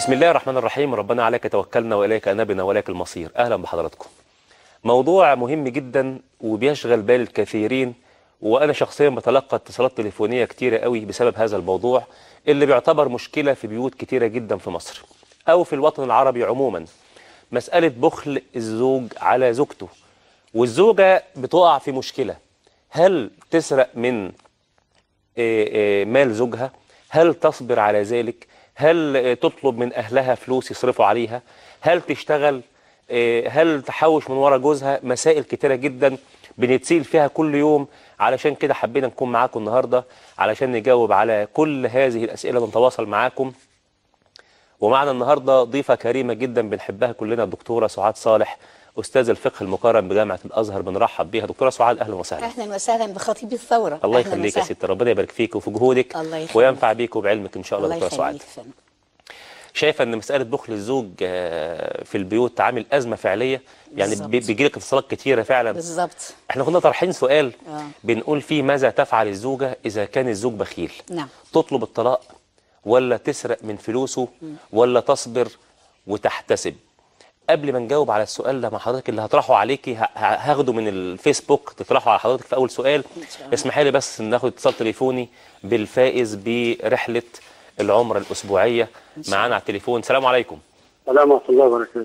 بسم الله الرحمن الرحيم ربنا عليك توكلنا واليك انبنا واليك المصير اهلا بحضراتكم موضوع مهم جدا وبيشغل بال الكثيرين وانا شخصيا بتلقى اتصالات تليفونيه كتيره قوي بسبب هذا الموضوع اللي بيعتبر مشكله في بيوت كتيره جدا في مصر او في الوطن العربي عموما مساله بخل الزوج على زوجته والزوجه بتقع في مشكله هل تسرق من آه، آه، مال زوجها هل تصبر على ذلك هل آه، تطلب من أهلها فلوس يصرفوا عليها هل تشتغل آه، هل تحوش من ورا جوزها مسائل كتيرة جدا بنتسيل فيها كل يوم علشان كده حبينا نكون معاكم النهاردة علشان نجاوب على كل هذه الأسئلة ونتواصل معاكم ومعنا النهارده ضيفه كريمه جدا بنحبها كلنا الدكتوره سعاد صالح استاذ الفقه المقارن بجامعه الازهر بنرحب بيها دكتوره سعاد اهلا وسهلا اهلا وسهلا بخطيب الثوره الله أهلاً يخليك يا وسهلاً. ستي ربنا يبارك فيك وفي جهودك الله يخليك. وينفع بيك وبعلمك ان شاء الله الله دكتوره سعاد يخليك فندم. شايفه ان مساله بخل الزوج آه، في البيوت عامل ازمه فعليه يعني بالظبط. بيجي لك اتصالات كتيره فعلا بالظبط احنا كنا طرحين سؤال آه. بنقول فيه ماذا تفعل الزوجه اذا كان الزوج بخيل نعم تطلب الطلاق ولا تسرق من فلوسه ولا تصبر وتحتسب قبل ما نجاوب على السؤال ده مع حضرتك اللي هطرحه عليكي ه- ه- هاخده من الفيسبوك تطرحه على حضرتك في اول سؤال إن شاء الله. اسمحي لي بس ناخد اتصال تليفوني بالفائز برحله العمره الاسبوعيه معانا على التليفون السلام عليكم السلام ورحمة الله وبركاته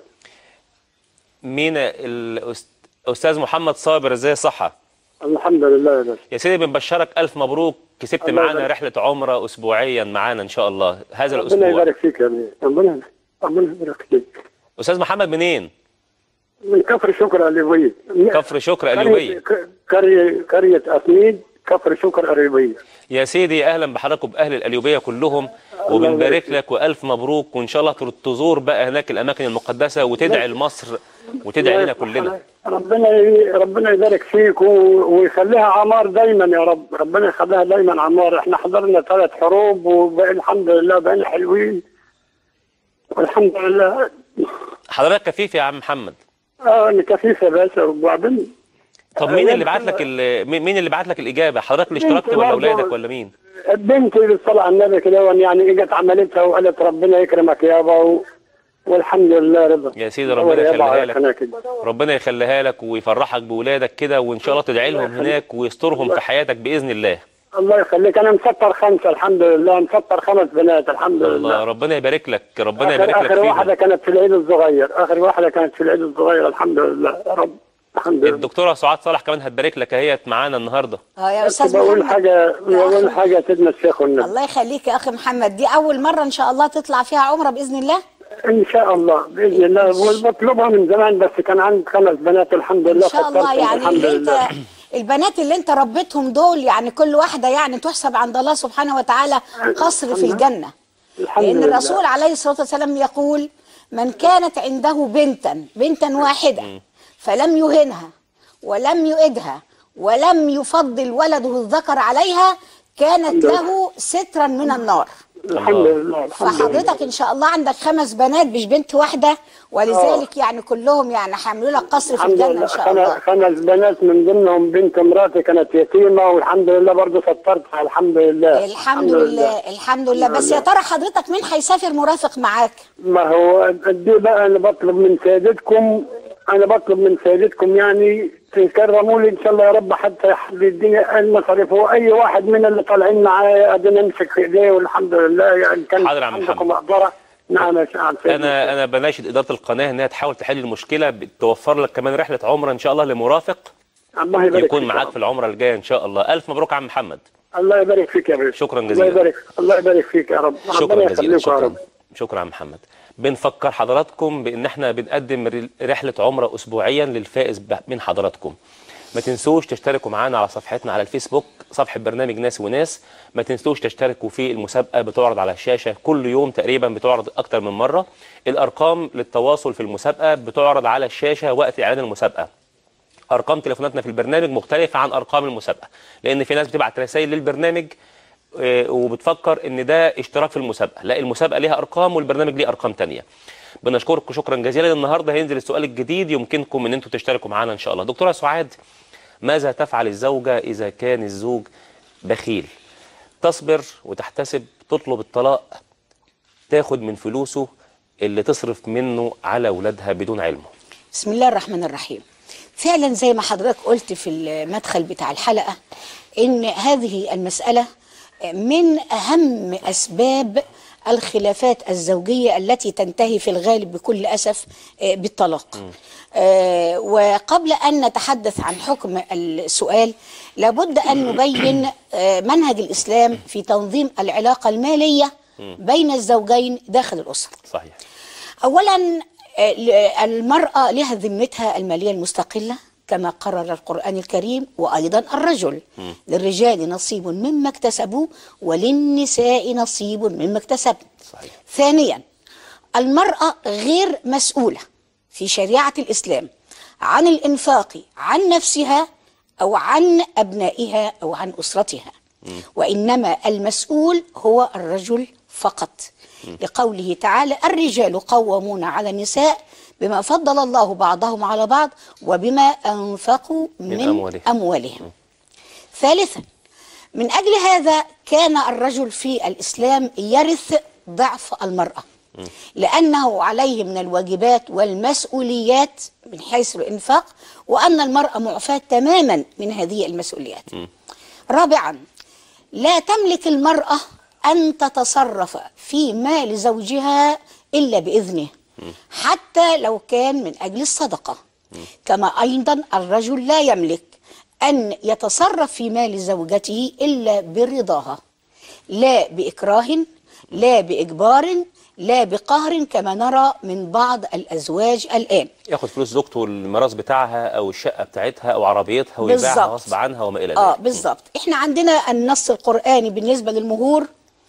مين الاستاذ محمد صابر ازاي الصحه الحمد لله يا باشا يا سيدي بنبشرك الف مبروك كسبت الله معانا يبارك. رحله عمره اسبوعيا معانا ان شاء الله هذا ربنا الاسبوع يبارك فيك يا ابني ربنا ربنا يبارك فيك استاذ محمد منين من كفر شكر اليوبية كفر شكر اليوبيه قرية قرية أسميد كفر شكر اليوبية يا سيدي اهلا بحضراتكم باهل القليوبيه كلهم وبنبارك لك والف مبروك وان شاء الله تزور بقى هناك الاماكن المقدسه وتدعي لمصر وتدعي لنا كلنا ربنا ي- ربنا يبارك فيك و- ويخليها عمار دايما يا رب ربنا يخليها دايما عمار احنا حضرنا ثلاث حروب وبقى الحمد لله بقينا حلوين والحمد لله حضرتك كفيف يا عم محمد اه انا كفيف يا باشا وبعدين طب مين اللي بعت لك ال- مين مين اللي بعت لك الاجابه حضرتك اللي اشتركت انت ولا برضه. اولادك ولا مين بنتي بالصلاة على النبي كده يعني اجت عملتها وقالت ربنا يكرمك يابا و... والحمد لله رضا يا سيدي هو ربنا يابا يخليها على لك قناة كده. ربنا يخليها لك ويفرحك باولادك كده وان شاء الله تدعي لهم هناك ويسترهم في حياتك باذن الله الله يخليك انا مسطر خمسه الحمد لله مسطر خمس بنات الحمد الله لله ربنا يبارك لك ربنا اخر, يبارك لك آخر واحده فيهم كانت في العيد الصغير اخر واحده كانت في العيد الصغير الحمد لله يا رب الحمد لله الدكتوره سعاد صالح كمان هتبارك لك اهيت معانا النهارده اه يا بس استاذ بقول محمد حاجه يا بقول أخي. حاجه سيدنا الشيخ والنبي الله يخليك يا اخي محمد دي اول مره ان شاء الله تطلع فيها عمره باذن الله ان شاء الله باذن الله وبطلبها من زمان بس كان عندي خمس بنات الحمد لله ان شاء الله فكرتهم يعني الحمد اللي انت لله البنات اللي انت ربيتهم دول يعني كل واحده يعني تحسب عند الله سبحانه وتعالى قصر في الجنه الحمد لان لله. الرسول عليه الصلاه والسلام يقول من كانت عنده بنتا بنتا واحده فلم يهنها ولم يؤدها ولم يفضل ولده الذكر عليها كانت له سترا من النار الحمد لله الحمد لله فحضرتك ان شاء الله عندك خمس بنات مش بنت واحده ولذلك يعني كلهم يعني هيعملوا لك قصر في الحمد الجنه لله ان شاء خمس الله خمس بنات من ضمنهم بنت مراتي كانت يتيمه والحمد لله برضه سترتها الحمد لله الحمد لله الحمد لله بس يا ترى حضرتك مين هيسافر مرافق معاك ما هو دي بقى انا بطلب من سيادتكم انا بطلب من سيادتكم يعني تكرموا لي ان شاء الله يا رب حتى يديني المصاريف واي واحد من اللي طالعين معايا ادينا نمسك في ايديه والحمد لله يعني كان حاضر يا عم عندكم محمد. مقدره نعم يا شيخ انا انا بناشد اداره القناه انها تحاول تحل المشكله بتوفر لك كمان رحله عمره ان شاء الله لمرافق الله يبارك يكون فيك يا معاك رب. في العمره الجايه ان شاء الله الف مبروك يا عم محمد الله يبارك فيك يا باشا شكراً الله جزيلاً. يبارك الله يبارك فيك يا رب شكرا ربنا جزيلا يخليكم يا شكرا رب شكرا يا عم محمد بنفكر حضراتكم بان احنا بنقدم ر- رحله عمره اسبوعيا للفائز ب- من حضراتكم ما تنسوش تشتركوا معانا على صفحتنا على الفيسبوك صفحه برنامج ناس وناس ما تنسوش تشتركوا في المسابقه بتعرض على الشاشه كل يوم تقريبا بتعرض اكتر من مره الارقام للتواصل في المسابقه بتعرض على الشاشه وقت اعلان المسابقه ارقام تليفوناتنا في البرنامج مختلفه عن ارقام المسابقه لان في ناس بتبعت رسائل للبرنامج آه، وبتفكر ان ده اشتراك في المسابقه لا المسابقه ليها ارقام والبرنامج ليه ارقام تانية بنشكركم شكرا جزيلا النهارده هينزل السؤال الجديد يمكنكم ان انتم تشتركوا معانا ان شاء الله دكتوره سعاد ماذا تفعل الزوجه اذا كان الزوج بخيل تصبر وتحتسب تطلب الطلاق تاخد من فلوسه اللي تصرف منه على اولادها بدون علمه بسم الله الرحمن الرحيم فعلا زي ما حضرتك قلت في المدخل بتاع الحلقة ان هذه المسألة من اهم اسباب الخلافات الزوجية التي تنتهي في الغالب بكل اسف آه، بالطلاق آه، وقبل ان نتحدث عن حكم السؤال لابد ان نبين آه، منهج الاسلام في تنظيم العلاقة المالية بين الزوجين داخل الاسرة صحيح اولا آه، ل- المراه لها ذمتها الماليه المستقله كما قرر القران الكريم وايضا الرجل للرجال نصيب مما اكتسبوا وللنساء نصيب مما اكتسبن صحيح ثانيا المراه غير مسؤوله في شريعه الاسلام عن الانفاق عن نفسها او عن ابنائها او عن اسرتها وانما المسؤول هو الرجل فقط لقوله تعالى الرجال قوامون على النساء بما فضل الله بعضهم على بعض وبما انفقوا من, من أموالهم. اموالهم ثالثا من اجل هذا كان الرجل في الاسلام يرث ضعف المراه لانه عليه من الواجبات والمسؤوليات من حيث الانفاق وان المراه معفاه تماما من هذه المسؤوليات رابعا لا تملك المراه ان تتصرف في مال زوجها الا باذنه حتى لو كان من اجل الصدقه كما ايضا الرجل لا يملك ان يتصرف في مال زوجته الا برضاها لا باكراه لا باجبار لا بقهر كما نرى من بعض الازواج الان ياخد فلوس زوجته الميراث بتاعها او الشقه بتاعتها او عربيتها ويبيعها بالظبط. غصب عنها وما الى ذلك اه بالظبط احنا عندنا النص القراني بالنسبه للمهور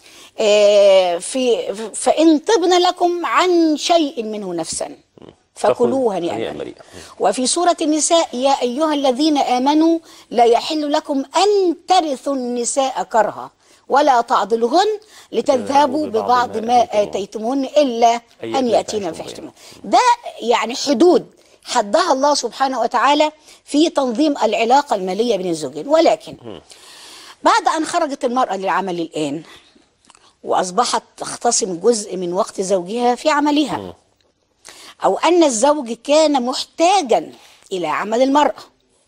آه في فان طبن لكم عن شيء منه نفسا فكلوه هنيئا هنيئا مريئا. مريئا وفي سورة النساء يا أيها الذين آمنوا لا يحل لكم أن ترثوا النساء كرها ولا تعضلهن لتذهبوا ببعض ما آتيتمهن إلا أن أن يأتين يأتين بفاحشة بفاحشة ده يعني حدود حدها الله سبحانه وتعالى في تنظيم العلاقة المالية بين الزوجين ولكن بعد أن خرجت المرأة للعمل الآن وأصبحت تختصم جزء من وقت زوجها في عملها أو أن الزوج كان محتاجا إلى عمل المرأة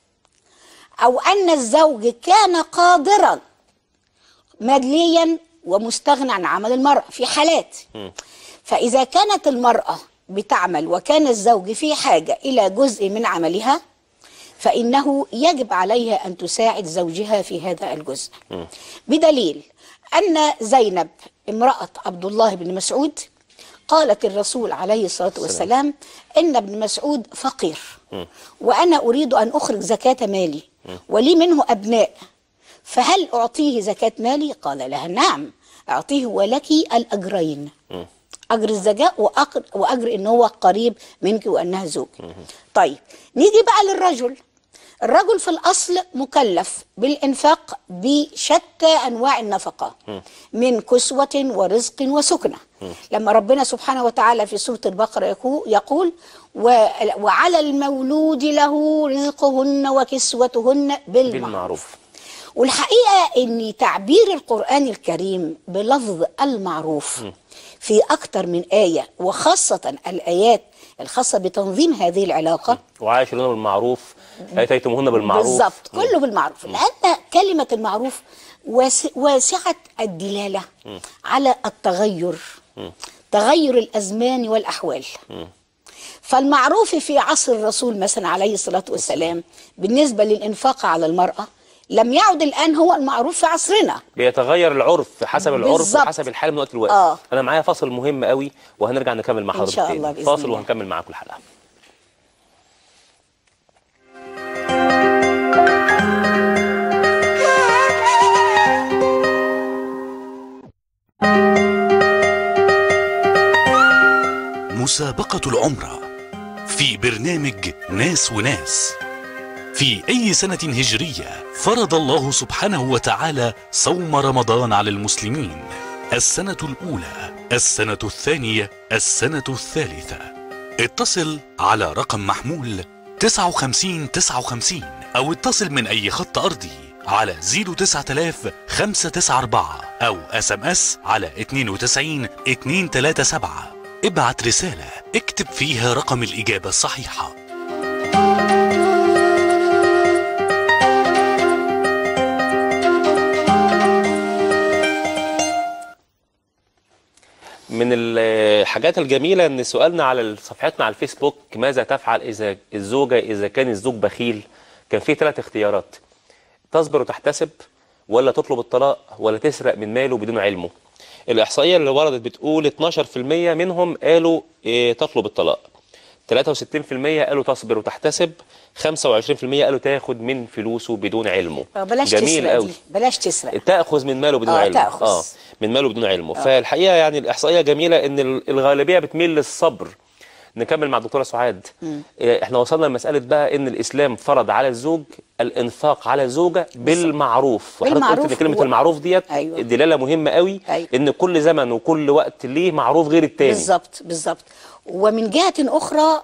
أو أن الزوج كان قادرا ماديا ومستغنى عن عمل المرأة في حالات فإذا كانت المرأة بتعمل وكان الزوج في حاجة إلى جزء من عملها فإنه يجب عليها أن تساعد زوجها في هذا الجزء بدليل أن زينب امرأة عبد الله بن مسعود قالت الرسول عليه الصلاة والسلام إن ابن مسعود فقير وأنا أريد أن أخرج زكاة مالي ولي منه أبناء فهل أعطيه زكاة مالي؟ قال لها نعم أعطيه ولك الأجرين أجر الزكاة وأجر, وأجر إن هو قريب منك وأنها زوج طيب نيجي بقى للرجل الرجل في الأصل مكلف بالإنفاق بشتى أنواع النفقة من كسوة ورزق وسكنة لما ربنا سبحانه وتعالى في سورة البقرة يقو- يقول و- وعلى المولود له رزقهن وكسوتهن بالمعروف بالمعروف والحقيقة أن تعبير القرآن الكريم بلفظ المعروف في أكثر من آية وخاصة الآيات الخاصة بتنظيم هذه العلاقة وعاشرون بالمعروف اتيتموهن بالمعروف بالظبط كله بالمعروف لأن كلمة المعروف واس- واسعة الدلالة على التغير تغير الأزمان والأحوال فالمعروف في عصر الرسول مثلا عليه الصلاة والسلام بالنسبة للإنفاق على المرأة لم يعد الآن هو المعروف في عصرنا بيتغير العرف حسب العرف بالظبط. وحسب الحال من وقت لوقت آه. انا معايا فاصل مهم قوي وهنرجع نكمل مع إن حضرتك شاء تاني. الله بإذن فاصل الله. وهنكمل معاكم الحلقه مسابقة العمرة في برنامج ناس وناس في أي سنة هجرية فرض الله سبحانه وتعالى صوم رمضان على المسلمين السنة الأولى السنة الثانية السنة الثالثة اتصل على رقم محمول 59 59 أو اتصل من أي خط أرضي على 09000 594 أو اس ام اس على 92 237 ابعت رسالة اكتب فيها رقم الإجابة الصحيحة من الحاجات الجميلة ان سؤالنا على صفحتنا على الفيسبوك ماذا تفعل اذا الزوجة اذا كان الزوج بخيل كان في ثلاث اختيارات تصبر وتحتسب ولا تطلب الطلاق ولا تسرق من ماله بدون علمه الإحصائية اللي وردت بتقول 12% منهم قالوا إيه تطلب الطلاق 63% قالوا تصبر وتحتسب 25% قالوا تاخد من فلوسه بدون علمه آه، بلاش جميل تسرق قوي دي بلاش تسرق تاخذ من ماله بدون آه، علمه تأخذ. اه من ماله بدون علمه فالحقيقه يعني الاحصائيه جميله ان ال- الغالبيه بتميل للصبر نكمل مع الدكتوره سعاد آه، احنا وصلنا لمساله بقى ان الاسلام فرض على الزوج الانفاق على الزوجه بالمعروف وحضرتك قلت ان بالمعروف كلمه هو- المعروف ديت أيوة. دلاله مهمه قوي أيوة. ان كل زمن وكل وقت ليه معروف غير التاني بالظبط بالظبط ومن جهة أخرى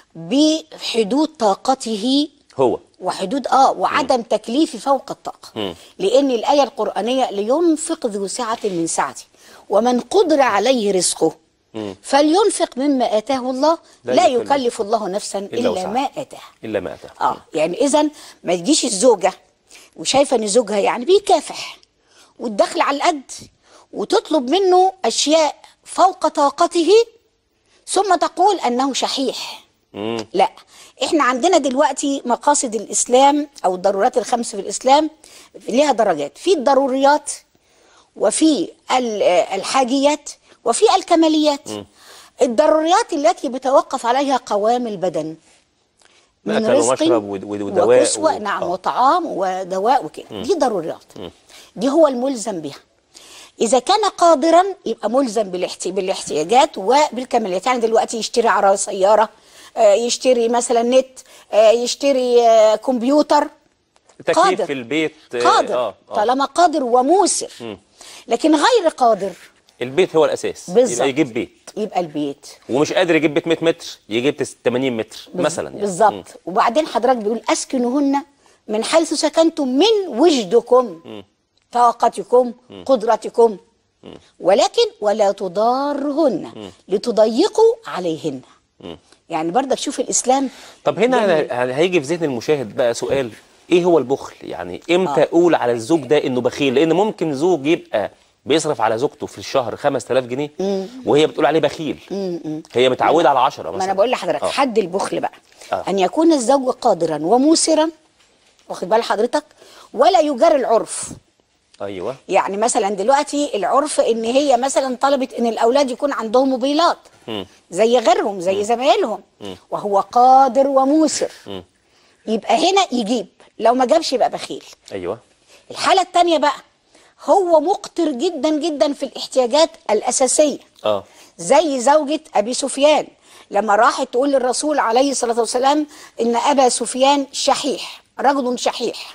بحدود طاقته هو وحدود اه وعدم تكليف فوق الطاقه لان الايه القرانيه لينفق ذو سعه من سعته ومن قدر عليه رزقه فلينفق مما اتاه الله لا لا يكلف يكلف الله نفسا إلا الا وسعها. ما اتاه الا ما اتى اه يعني اذا ما تجيش الزوجه وشايفه ان زوجها يعني بيكافح وتدخل على القد وتطلب منه اشياء فوق طاقته ثم تقول انه شحيح مم. لا احنا عندنا دلوقتي مقاصد الاسلام او الضرورات الخمس في الاسلام ليها درجات في الضروريات وفي ال- الحاجيات وفي الكماليات الضروريات التي بيتوقف عليها قوام البدن من مأكل رزق ومشرب ود- ود- ودواء وكسوة و- نعم آه. وطعام ودواء وكده دي ضروريات دي هو الملزم بها إذا كان قادرا يبقى ملزم بالاحت- بالاحتياجات وبالكماليات يعني دلوقتي يشتري عربية سيارة آه، يشتري مثلا نت آه، يشتري آه، كمبيوتر تكييف قادر. في البيت آه، قادر آه. آه. طالما قادر وموسر لكن غير قادر البيت هو الاساس بالظبط. يبقى يجيب بيت يبقى البيت ومش قادر يجيب بيت 100 متر يجيب تس- 80 متر بز- مثلا يعني. بالظبط وبعدين حضرتك بيقول اسكنوهن من حيث سكنتم من وجدكم طاقتكم قدرتكم ولكن ولا تضارهن لتضيقوا عليهن يعني برضك شوف الاسلام طب هنا جميل. أنا- هيجي في ذهن المشاهد بقى سؤال ايه هو البخل يعني امتى آه. اقول على الزوج ده انه بخيل لان ممكن زوج يبقى بيصرف على زوجته في الشهر 5000 جنيه وهي بتقول عليه بخيل هي متعوده على 10 مثلا ما انا بقول لحضرتك آه. حد البخل بقى آه. ان يكون الزوج قادرا وموسرا واخد بال حضرتك ولا يجار العرف ايوه يعني مثلا دلوقتي العرف ان هي مثلا طلبت ان الاولاد يكون عندهم موبايلات زي غيرهم زي زمايلهم وهو قادر وموسر يبقى هنا يجيب لو ما جابش يبقى بخيل ايوه الحاله الثانيه بقى هو مقتر جدا جدا في الاحتياجات الاساسيه اه زي زوجة أبي سفيان لما راحت تقول للرسول عليه الصلاة والسلام إن أبا سفيان شحيح رجل شحيح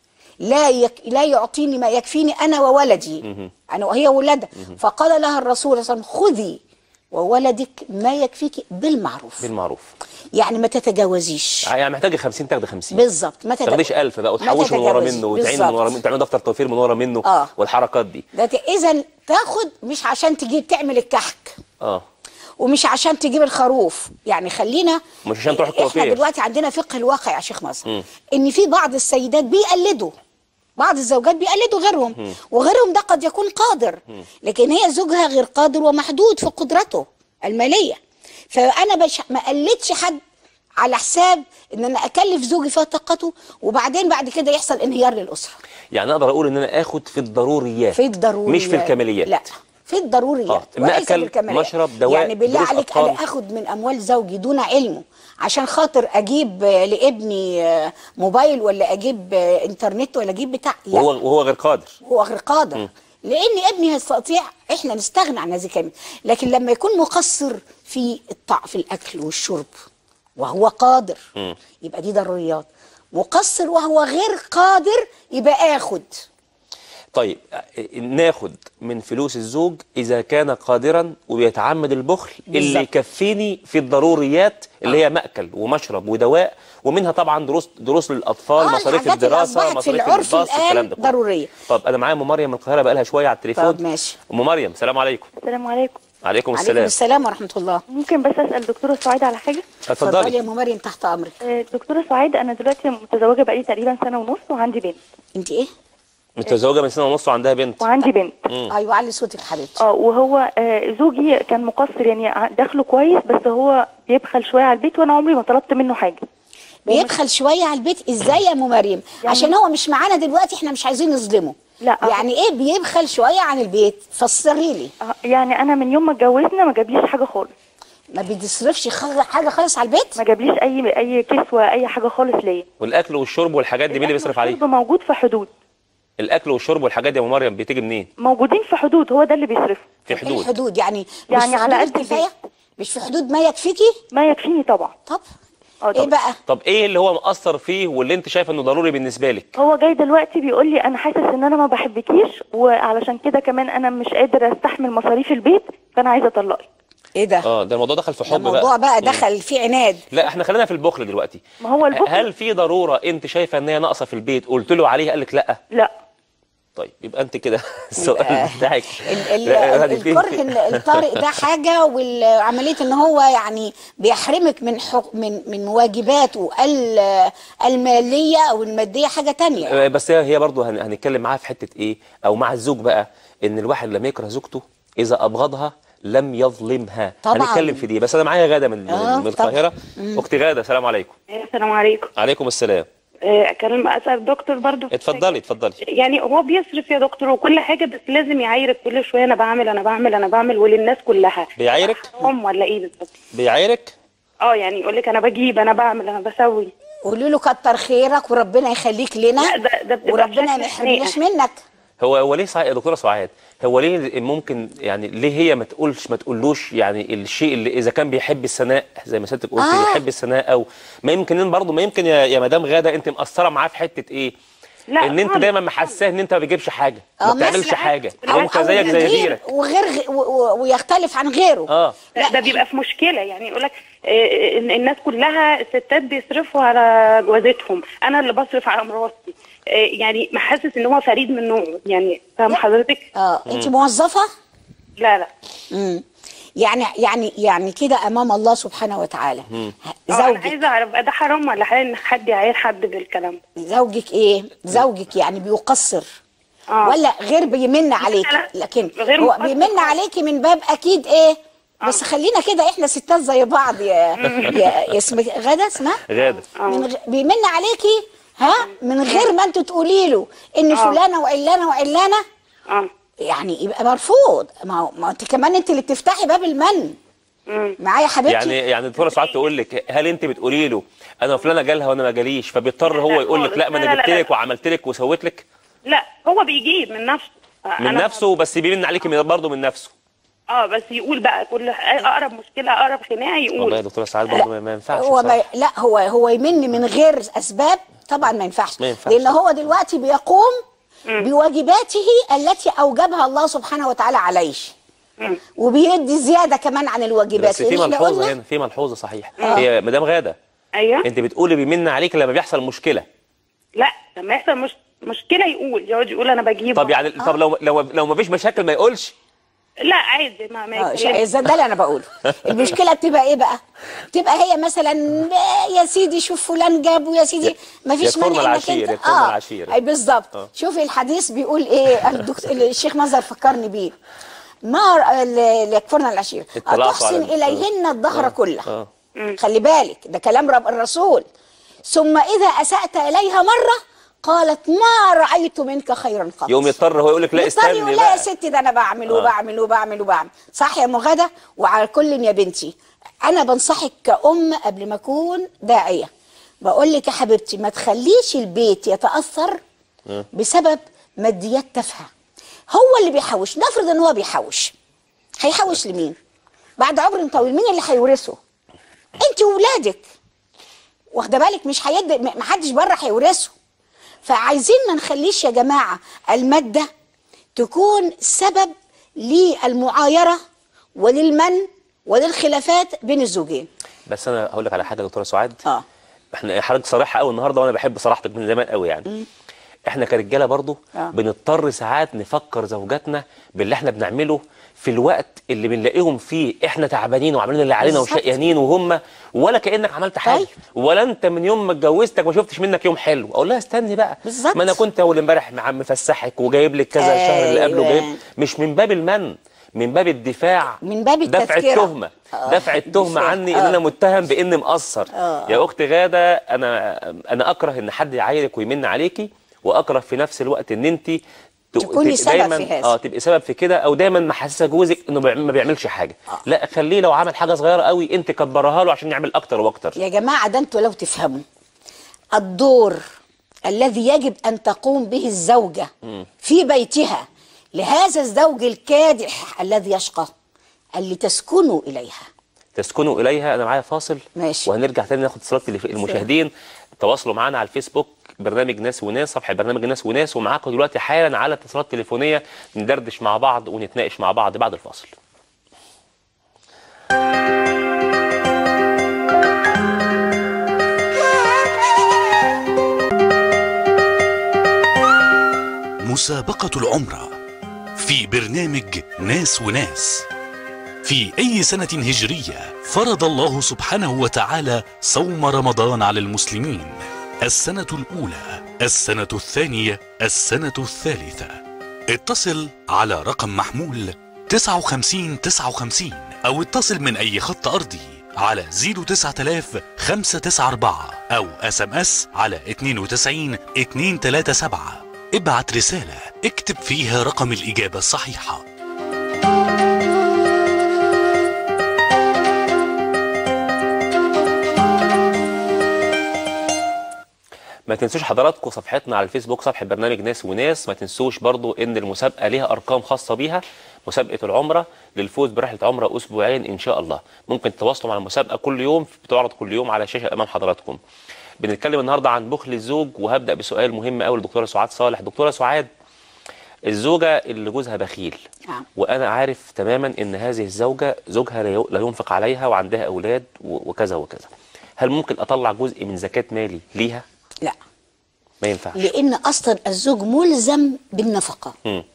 لا يك لا يعطيني ما يكفيني أنا وولدي أنا وهي ولدها فقال لها الرسول صلى الله عليه وسلم خذي وولدك ما يكفيك بالمعروف بالمعروف يعني ما تتجاوزيش يعني محتاجه 50 تاخدي 50 بالظبط ما ما تاخديش 1000 بقى ما وتحوشي من ورا تتجاوزيش. منه وتعين من ورا بالظبط. منه تعمل دفتر توفير من ورا منه آه. والحركات دي ده إذا تاخد مش عشان تجيب تعمل الكحك اه ومش عشان تجيب الخروف يعني خلينا مش عشان تروح احنا الكوافير. دلوقتي عندنا فقه الواقع يا شيخ مصر ان في بعض السيدات بيقلدوا بعض الزوجات بيقلدوا غيرهم وغيرهم ده قد يكون قادر لكن هي زوجها غير قادر ومحدود في قدرته الماليه فانا بش ما قلدش حد على حساب ان انا اكلف زوجي فوق طاقته وبعدين بعد كده يحصل انهيار للاسره يعني اقدر اقول ان انا اخد في الضروريات في الضروريات مش في الكماليات لا في الضروريات آه. وليس مأكل، في الكماليات مشرب، دواء، يعني بالله دروس عليك أطفال. انا اخد من اموال زوجي دون علمه عشان خاطر اجيب آه، لابني آه، موبايل ولا اجيب آه، انترنت ولا اجيب بتاع لا وهو وهو غير قادر هو غير قادر لان ابني يستطيع احنا نستغنى عن هذه الكلمه لكن لما يكون مقصر في الطع في الاكل والشرب وهو قادر يبقى دي ضروريات مقصر وهو غير قادر يبقى اخد طيب آه، ناخد من فلوس الزوج اذا كان قادرا وبيتعمد البخل اللي بالظبط. يكفيني في الضروريات اللي هي مأكل ومشرب ودواء ومنها طبعا دروس دروس للاطفال آه، مصاريف الحاجات اللي الدراسه أصبحت في مصاريف العرف الباص الآن الكلام ده كله. ضرورية. طب انا معايا ام مريم من القاهره بقى لها شويه على التليفون طب ماشي. ام مريم السلام عليكم السلام عليكم عليكم عليكم السلام السلام ورحمه الله ممكن بس اسال دكتوره سعيد على حاجه اتفضلي يا اتفضلي ام مريم تحت امرك آه، دكتوره سعيد انا دلوقتي متزوجه بقالي تقريبا سنه ونص وعندي بنت انت ايه متزوجه من سنه ونص وعندها بنت وعندي بنت ايوه علي صوتك حبيبتي اه وهو آه، زوجي كان مقصر يعني ع- دخله كويس بس هو بيبخل شويه على البيت وانا عمري ما طلبت منه حاجه بيبخل شويه على البيت ازاي يا ام مريم عشان هو مش معانا دلوقتي احنا مش عايزين نظلمه لا. يعني ايه بيبخل شويه عن البيت فسري لي آه، يعني انا من يوم ما اتجوزنا ما جابليش حاجه خالص ما بيصرفش خ- حاجه خالص على البيت ما جابليش اي اي كسوه اي حاجه خالص ليا والاكل والشرب والحاجات دي مين اللي بيصرف عليه الشرب موجود في حدود الاكل والشرب والحاجات دي يا ام مريم بتيجي منين موجودين في حدود هو ده اللي بيصرفه في ايه حدود الحدود يعني يعني مش في على حدود قد الكفايه البيت. مش في حدود ما يكفيكي ما يكفيني طبعا طب اه ايه طبعا. بقى طب ايه اللي هو مأثر فيه واللي انت شايف انه ضروري بالنسبه لك هو جاي دلوقتي بيقول لي انا حاسس ان انا ما بحبكيش وعلشان كده كمان انا مش قادر استحمل مصاريف البيت فانا عايزه اطلقك ايه ده اه ده الموضوع دخل في ده حب موضوع بقى بقى دخل فيه عناد لا احنا خلينا في البخل دلوقتي ما هو البخل- هل في ضروره انت شايفه ان هي ناقصه في البيت قلت له عليها قال لك لا لا طيب يبقى انت كده السؤال بتاعك ال- ال- لا، ال- يعني في- الكره ال- الطارئ ده حاجه وعمليه ان هو يعني بيحرمك من حق من من واجباته ال- الماليه او الماديه حاجه تانية آه، بس هي هي برضه هن- هنتكلم معاها في حته ايه او مع الزوج بقى ان الواحد لما يكره زوجته اذا ابغضها لم يظلمها طبعاً. هنتكلم في دي بس انا معايا غاده من آه، من طبعاً. القاهره اختي غاده السلام عليكم السلام عليكم عليكم السلام آه، اكلم اسال الدكتور برضو في اتفضلي حاجة. اتفضلي يعني هو بيصرف يا دكتور وكل حاجه بس لازم يعايرك كل شويه انا بعمل انا بعمل انا بعمل وللناس كلها بيعايرك؟ حرام ولا ايه بالظبط بيعايرك اه يعني يقول لك انا بجيب انا بعمل انا بسوي قولوا له كتر خيرك وربنا يخليك لنا لا، ده- ده بتبقى وربنا ما بشكل يحرمناش خناقة. منك هو هو ليه صحيح يا دكتوره سعاد هو ليه ممكن يعني ليه هي ما تقولش ما تقولوش يعني الشيء اللي اذا كان بيحب الثناء زي ما سيادتك قلتي آه. بيحب الثناء او ما يمكن برضه ما يمكن يا, يا مدام غاده انت مقصره معاه في حته ايه لا ان انت خالص. دايما محساه ان انت ما بتجيبش حاجه ما آه، بتعملش مثلا. حاجه أو- وانت أو زيك زي غير غيرك وغير غ- و- و- ويختلف عن غيره اه لا ده بيبقى في مشكله يعني يقول لك الناس كلها الستات بيصرفوا على جوازتهم انا اللي بصرف على مراتي آه، يعني محسس ان هو فريد من نوعه يعني فاهم حضرتك اه انت موظفه لا لا امم يعني يعني يعني كده امام الله سبحانه وتعالى اه انا زوجك عايزه اعرف بقى ده حرام ولا حلال ان حد يعاير حد بالكلام ده زوجك ايه زوجك يعني بيقصر اه ولا غير بيمن عليك لا، لكن غير هو مقصر بيمن خالص. عليكي من باب اكيد ايه بس خلينا كده احنا ستات زي بعض يا يا, يا اسمك غدا اسمها غاده من غ... بيمن عليكي ها من غير ما انتوا تقولي له ان فلانه وعلانه وعلانه اه يعني يبقى مرفوض ما هو ما انت كمان انت اللي بتفتحي باب المن مم. معايا حبيبتي يعني يعني الدكتوره سعاد تقول لك هل انت بتقولي له انا فلانه جالها وانا ما جاليش فبيضطر هو لا يقول لك خالص. لا ما لا، انا لا، جبت لا. لك وعملت لك وسويت لك لا هو بيجيب من نفسه آه، من أنا- نفسه بس بيمن عليكي من- برضه من نفسه اه بس يقول بقى كل اقرب مشكله اقرب خناقه والله يا يقول دكتوره سعاد برضه ما- ما ينفعش هو ما بصراحة. لا هو هو يمن من غير اسباب طبعا ما ينفعش ما ينفعش. لان هو دلوقتي بيقوم بواجباته التي اوجبها الله سبحانه وتعالى عليه مم. وبيدي زياده كمان عن الواجبات بس في لأن إحنا ملحوظه قلنا- هنا في ملحوظه صحيح هي مدام غاده ايوه انت بتقولي بيمن عليك لما بيحصل مشكله لا لما يحصل مش مشكله يقول يقعد يقول انا بجيب طب يعني طب لو لو لو ما فيش مشاكل ما يقولش لا عادي ما ما اه يتكلمش. شا- ده اللي انا بقوله المشكله بتبقى ايه بقى بتبقى هي مثلا آه، يا سيدي شوف فلان جاب ويا سيدي ما فيش يكفرنا مانع انك العشير، انت يكفرنا العشير. اي بالظبط شوفي الحديث بيقول ايه الدكتور الشيخ مظهر فكرني بيه ما ال- يكفرنا العشير اطلعتوا تحسن على- اليهن الظهر كله اه خلي بالك ده كلام رب الرسول ثم اذا اسات اليها مره قالت ما رايت منك خيرا قط يوم يضطر هو يقول لك لا يضطر استني يقول لا يا بقى ستي ده انا بعمل وبعمل وبعمل وبعمل صح يا ام غدا وعلى كل يا بنتي انا بنصحك كأم قبل ما اكون داعيه بقول لك يا حبيبتي ما تخليش البيت يتاثر بسبب ماديات تافهه هو اللي بيحوش نفرض ان هو بيحوش هيحوش لمين بعد عمر طويل مين اللي هيورثه انت وولادك واخده بالك مش هيد ما حدش بره هيورثه فعايزين ما نخليش يا جماعه الماده تكون سبب للمعايره وللمن وللخلافات بين الزوجين بس انا هقول لك على حاجه يا دكتوره سعاد اه احنا حضرتك صريحه قوي النهارده وانا بحب صراحتك من زمان قوي يعني احنا كرجاله برضو آه. بنضطر ساعات نفكر زوجاتنا باللي احنا بنعمله في الوقت اللي بنلاقيهم فيه احنا تعبانين وعاملين اللي علينا بالظبط. وشقيانين وهم ولا كانك عملت حاجه طيب. ولا انت من يوم ما اتجوزتك ما شفتش منك يوم حلو اقول لها استني بقى بالظبط. ما انا كنت اول امبارح مع مفسحك وجايب لك كذا الشهر اللي قبله أيوة. جايب مش من باب المن من باب الدفاع من باب دفع التذكرة. التهمه آه. دفع التهمه الدفاع. عني ان آه. انا متهم باني مقصر آه. يا اخت غاده انا انا اكره ان حد يعايرك ويمن عليكي واكره في نفس الوقت ان انت ت- تكوني تبقي سبب دايما في هذا. اه تبقي سبب في كده او دايما محسسه جوزك انه بيعم- ما بيعملش حاجه لا خليه لو عمل حاجه صغيره قوي انت كبرها له عشان يعمل اكتر واكتر يا جماعة ده انتوا لو تفهموا الدور الذي يجب أن تقوم به الزوجة في بيتها لهذا الزوج الكادح الذي يشقى اللي تسكنوا إليها تسكنوا اليها انا معايا فاصل ماشي. وهنرجع تاني ناخد اتصالات تليف- المشاهدين تواصلوا معانا على الفيسبوك برنامج ناس وناس صفحه برنامج ناس وناس ومعاكم دلوقتي حالا على اتصالات تليفونيه ندردش مع بعض ونتناقش مع بعض بعد الفاصل مسابقة العمرة في برنامج ناس وناس في أي سنة هجرية فرض الله سبحانه وتعالى صوم رمضان على المسلمين السنة الأولى السنة الثانية السنة الثالثة اتصل على رقم محمول 59 59 أو اتصل من أي خط أرضي على 09000 594 أو اس ام اس على 92 237 ابعت رسالة اكتب فيها رقم الإجابة الصحيحة ما تنسوش حضراتكم صفحتنا على الفيسبوك صفحه برنامج ناس وناس ما تنسوش برضو ان المسابقه ليها ارقام خاصه بيها مسابقه العمره للفوز برحله عمره اسبوعين ان شاء الله ممكن تتواصلوا مع المسابقه كل يوم بتعرض كل يوم على الشاشه امام حضراتكم بنتكلم النهارده عن بخل الزوج وهبدا بسؤال مهم قوي للدكتوره سعاد صالح دكتوره سعاد الزوجه اللي جوزها بخيل نعم. وانا عارف تماما ان هذه الزوجه زوجها لا ي- لا ينفق عليها وعندها اولاد و- وكذا وكذا هل ممكن اطلع جزء من زكاه مالي ليها لا ما ينفعش لأن أصلا الزوج ملزم بالنفقة مم.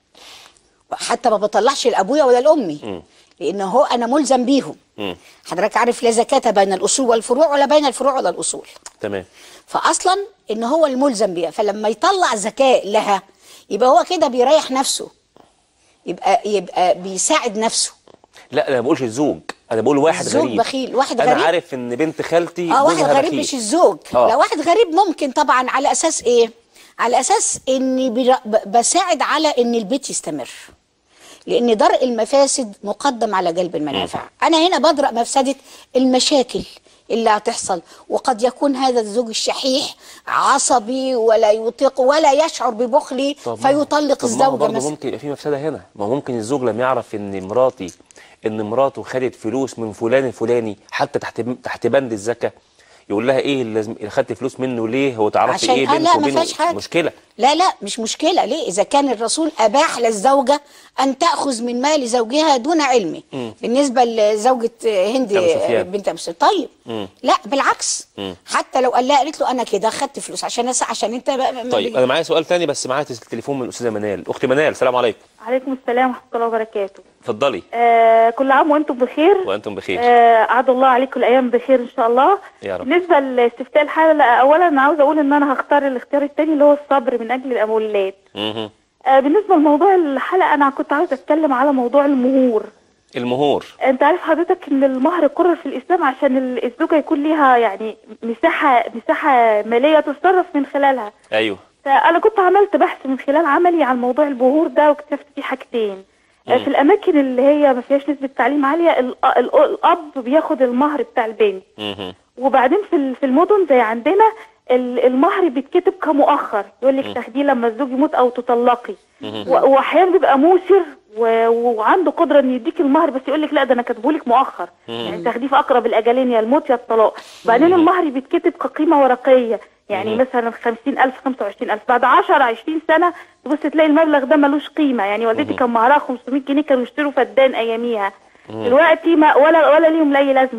حتى ما بطلعش لأبويا ولا لأمي لأن هو أنا ملزم بيهم مم. حضرتك عارف لا زكاة بين الأصول والفروع ولا بين الفروع ولا الأصول تمام فاصلا ان هو الملزم بيها فلما يطلع زكاه لها يبقى هو كده بيريح نفسه يبقى يبقى بيساعد نفسه لا انا ما بقولش الزوج انا بقول واحد الزوج غريب بخيل، واحد انا غريب؟ عارف ان بنت خالتي اه واحد جوزها غريب بخيل. مش الزوج آه. لا واحد غريب ممكن طبعا على اساس ايه على اساس اني بر- ب- بساعد على ان البيت يستمر لان درء المفاسد مقدم على جلب المنافع انا هنا بدرأ مفسده المشاكل اللي هتحصل وقد يكون هذا الزوج الشحيح عصبي ولا يطيق ولا يشعر ببخلي طب ما- فيطلق طب ما هو الزوجه برضه مثلا ممكن يبقى في مفسده هنا ما هو ممكن الزوج لما يعرف ان مراتي ان مراته خدت فلوس من فلان الفلاني حتى تحت تحت بند الزكاه يقول لها ايه اللي لازم خدت فلوس منه ليه هو تعرفي عشان ايه آه بينك لا ما وبينه فيهاش حاجه مشكله لا لا مش مشكله ليه اذا كان الرسول اباح للزوجه ان تاخذ من مال زوجها دون علمه بالنسبه لزوجه هند أبو سفيان. بنت ابو سفيان طيب لا بالعكس حتى لو قال لها قالت له انا كده خدت فلوس عشان أس... عشان انت بقى ما- طيب انا معايا سؤال تاني بس معايا التليفون من الاستاذه منال اختي منال السلام عليكم عليكم السلام ورحمه الله وبركاته اتفضلي آه كل عام وانتم بخير وانتم بخير آه عاد الله عليكم الايام بخير ان شاء الله يا رب. بالنسبه لاستفتاء الحاله اولا انا عاوزه اقول ان انا هختار الاختيار الثاني اللي هو الصبر من اجل الاولاد مهم. آه بالنسبه لموضوع الحلقه انا كنت عاوزه اتكلم على موضوع المهور المهور انت عارف حضرتك ان المهر قرر في الاسلام عشان ال- الزوجه يكون ليها يعني مساحه مساحه ماليه تتصرف من خلالها ايوه فانا كنت عملت بحث من خلال عملي عن موضوع المهور ده واكتشفت فيه حاجتين آه، في الاماكن اللي هي ما فيهاش نسبه تعليم عاليه ال- ال- الاب بياخد المهر بتاع البنت مهم. وبعدين في ال- في المدن زي عندنا ال- المهر بيتكتب كمؤخر يقول لك تاخديه لما الزوج يموت او تطلقي و- واحيانا بيبقى موسر و- وعنده قدره ان يديك المهر بس يقول لك لا ده انا كاتبه لك مؤخر يعني تاخديه في اقرب الاجلين يا الموت يا الطلاق بعدين المهر بيتكتب كقيمه ورقيه يعني مثلا 50000 25000 بعد 10 20 سنه تبص تلاقي المبلغ ده ملوش قيمه يعني والدتي كان مهرها 500 جنيه كانوا يشتروا فدان اياميها دلوقتي ما ولا ولا ليهم لاي لازمه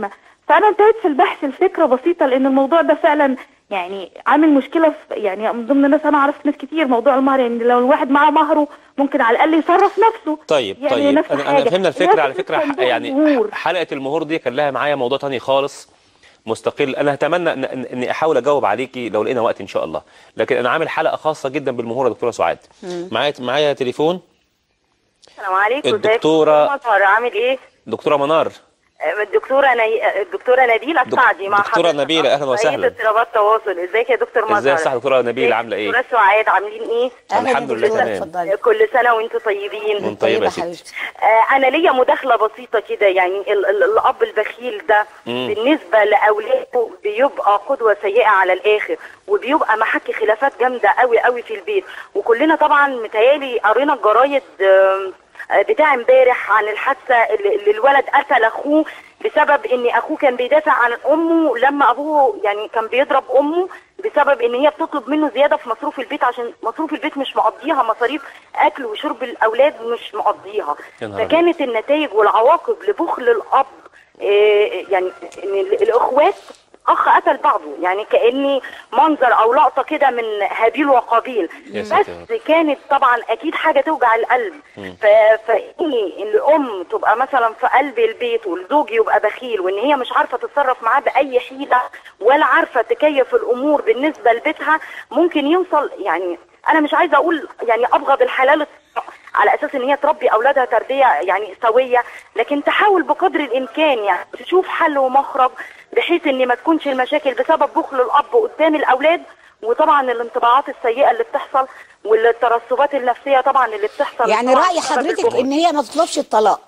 فانا انتهيت في البحث الفكره بسيطه لان الموضوع ده فعلا يعني عامل مشكله في يعني من ضمن الناس انا اعرف ناس كتير موضوع المهر يعني لو الواحد معاه مهره ممكن على الاقل يصرف نفسه طيب يعني طيب نفس انا انا حاجة. فهمنا الفكره الناس على فكره بتدخل يعني مهور. حلقه المهور دي كان لها معايا موضوع تاني خالص مستقل انا اتمنى ان إن- اني احاول اجاوب عليكي لو لقينا وقت ان شاء الله لكن انا عامل حلقه خاصه جدا بالمهور يا دكتوره سعاد معايا معايا تليفون السلام عليكم ازيك الدكتورة- دكتور مطهر عامل ايه؟ دكتوره منار آه، الدكتوره ني... الدكتوره نبيله دك- السعدي مع دكتورة حضرتك. نبيلة، أهلا وسهلا. سيدة اضطرابات تواصل ازيك يا دكتور مطهر؟ ازاي صح دكتوره نبيله عامله ايه دكتوره سعاد عاملين ايه؟ أهلاً الحمد يا لله دكتورة، تمام. اتفضلي كل سنه وانتم طيبين وانت طيبه يا طيبة ستي حبيبتي آه، انا ليا مداخله بسيطه كده يعني ال ال الاب البخيل ده مم. بالنسبه لاولاده بيبقى قدوه سيئه على الاخر وبيبقى محك خلافات جامده قوي قوي في البيت وكلنا طبعا متهيالي قرينا الجرايد آم، آه، بتاع امبارح عن الحادثه اللي اللي الولد قتل اخوه بسبب ان اخوه كان بيدافع عن امه لما ابوه يعني كان بيضرب امه بسبب ان هي بتطلب منه زياده في مصروف البيت عشان مصروف البيت مش مقضيها مصاريف اكل وشرب الاولاد مش مقضيها يا نهار أبيض. فكانت النتائج والعواقب لبخل الاب آه، يعني ان ال- الاخوات اخ قتل بعضه يعني كاني منظر او لقطه كده من هابيل وقابيل يا ساتر يا بس كانت طبعا اكيد حاجه توجع القلب ف- فاني الام تبقى مثلا في قلب البيت والزوج يبقى بخيل وان هي مش عارفه تتصرف معاه باي حيله ولا عارفه تكيف الامور بالنسبه لبيتها ممكن يوصل يعني انا مش عايزه اقول يعني ابغض الحلال على اساس ان هي تربي اولادها تربيه يعني سويه لكن تحاول بقدر الامكان يعني تشوف حل ومخرج بحيث ان ما تكونش المشاكل بسبب بخل الاب قدام الاولاد وطبعا الانطباعات السيئه اللي بتحصل والترسبات النفسيه طبعا اللي بتحصل يعني طبعاً رأي بسبب حضرتك البخل. ان هي ما تطلبش الطلاق